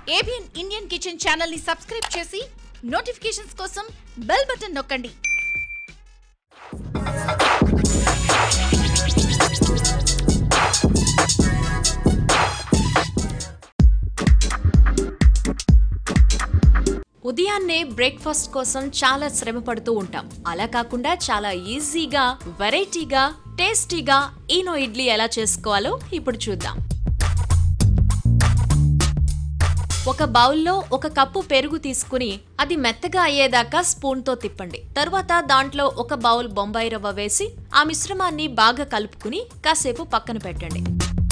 ABN Indian kitchen channel ని subscribe చేసి notifications కోసం బెల్ బటన్ నొక్కండి ఉదయాన్నే బ్రేక్ఫాస్ట్ కోసం చాలా శ్రమ పడుతూ ఉంటాం అలా కాకుండా చాలా ఈజీగా వెరైటీగా టేస్టీగా ఈనో ఇడ్లీ ఎలా చేసుకోవాలో ఇప్పుడు చూద్దాం ఒక బౌల్లో ఒక కప్పు పెరుగు తీసుకుని అది మెత్తగా అయ్యేదాకా స్పూన్తో తిప్పండి తరువాత దాంట్లో ఒక బౌల్ బొంబాయి రవ్వ వేసి ఆ మిశ్రమాన్ని బాగా కలుపుకుని కాసేపు పక్కన పెట్టండి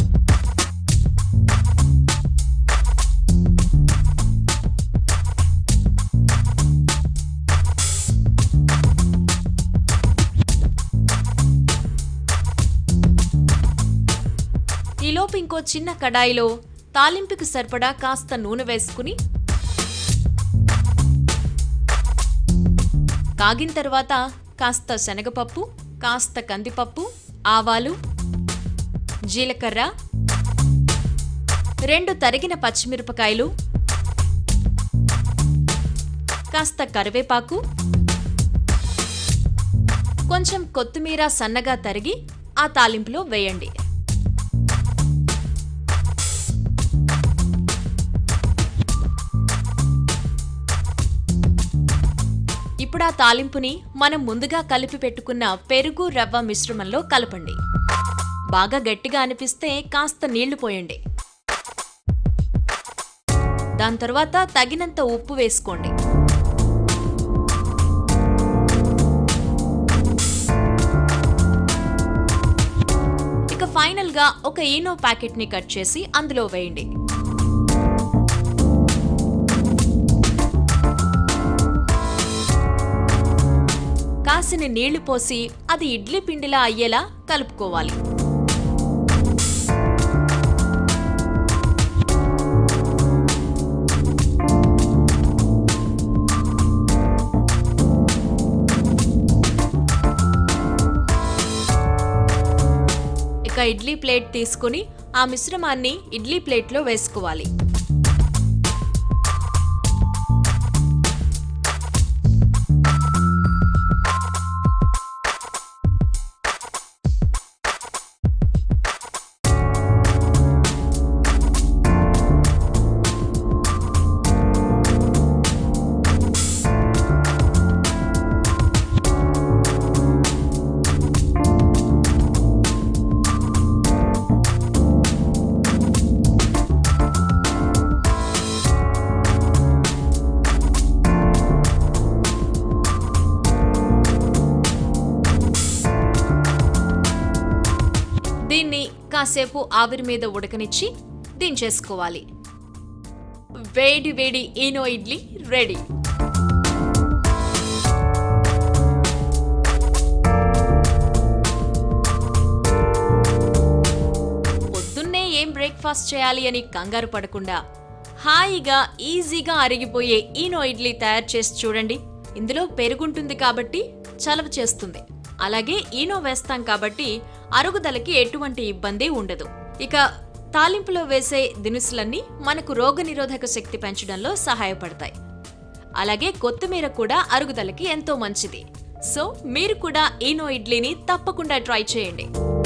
ఈలోపు ఇంకో చిన్న కడాయిలో తాలింపుకి సరిపడా కాస్త నూనె వేసుకుని కాగిన తర్వాత కాస్త శనగపప్పు కాస్త కందిపప్పు ఆవాలు జీలకర్ర రెండు తరిగిన పచ్చిమిరపకాయలు కాస్త కరివేపాకు కొంచెం కొత్తిమీర సన్నగా తరిగి ఆ తాలింపులో వేయండి ఇప్పుడు ఆ తాలింపుని మనం ముందుగా కలిపి పెట్టుకున్న పెరుగు రవ్వ మిశ్రమంలో కలపండి బాగా గట్టిగా అనిపిస్తే కాస్త నీళ్లు పోయండి దాని తర్వాత తగినంత ఉప్పు వేసుకోండి ఇక ఫైనల్ గా ఒక ఈనో ప్యాకెట్ ని కట్ చేసి అందులో వేయండి కాసిన నీళ్లు పోసి అది ఇడ్లీ పిండిలా అయ్యేలా కలుపుకోవాలి ఇక ఇడ్లీ ప్లేట్ తీసుకుని ఆ మిశ్రమాన్ని ఇడ్లీ ప్లేట్లో వేసుకోవాలి దీన్ని కాసేపు ఆవిరి మీద ఉడకనిచ్చి దించేసుకోవాలి వేడి వేడి ఈనో ఇడ్లీ రెడీ పొద్దున్నే ఏం బ్రేక్ఫాస్ట్ చేయాలి అని కంగారు పడకుండా హాయిగా ఈజీగా అరిగిపోయే ఈనో ఇడ్లీ తయారు చేసి చూడండి ఇందులో పెరుగుంటుంది కాబట్టి చలవ చేస్తుంది అలాగే ఈనో వేస్తాం కాబట్టి అరుగుదలకి ఎటువంటి ఇబ్బంది ఉండదు ఇక తాలింపులో వేసే దినుసులన్నీ మనకు రోగనిరోధక శక్తి పెంచడంలో సహాయపడతాయి అలాగే కొత్తిమీర కూడా అరుగుదలకి ఎంతో మంచిది సో మీరు కూడా ఈనో ఇడ్లీని తప్పకుండా ట్రై చేయండి